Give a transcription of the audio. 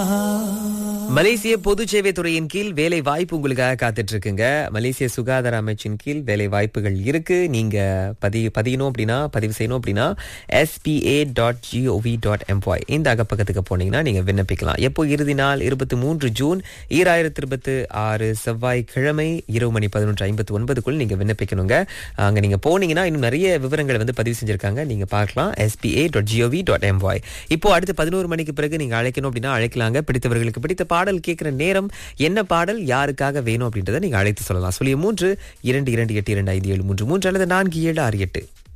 மலேசிய பொது சேவை துறையின் கீழ் வேலை வாய்ப்பு உங்களுக்காக காத்துட்டு இருக்குங்க மலேசிய சுகாதார அமைச்சின் கீழ் வேலை வாய்ப்புகள் இருக்கு நீங்க பதி பதியணும் அப்படின்னா பதிவு செய்யணும் அப்படின்னா SPA dot GOV dot MY இந்த அகப்பக்கத்துக்கு போனீங்கன்னா நீங்க விண்ணப்பிக்கலாம் எப்போ இறுதி நாள் இருபத்தி மூன்று ஜூன் ஈராயிரத்தி இருபத்தி ஆறு செவ்வாய்க்கிழமை இரவு மணி பதினொன்று ஐம்பத்தி ஒன்பதுக்குள் நீங்க விண்ணப்பிக்கணுங்க அங்க நீங்க போனீங்கன்னா இன்னும் நிறைய விவரங்களை வந்து பதிவு செஞ்சிருக்காங்க நீங்க பார்க்கலாம் SPA dot GOV dot MY இப்போ அடுத்து பதினோரு மணிக்கு பிறகு நீங்க அழைக்கணும் அப்படின்னா அழைக்கலாங்க பிடித்தவர்களுக்கு பிடித்த பாடல் கேட்கிற நேரம் என்ன பாடல் யாருக்காக வேணும் அப்படின்றத நீங்க அழைத்து சொல்லலாம் சொல்லிய மூன்று இரண்டு இரண்டு எட்டு இரண்டு ஐந்து ஏழு மூன்று மூன்று அல்லது நான்கு ஏழு ஆறு எட்டு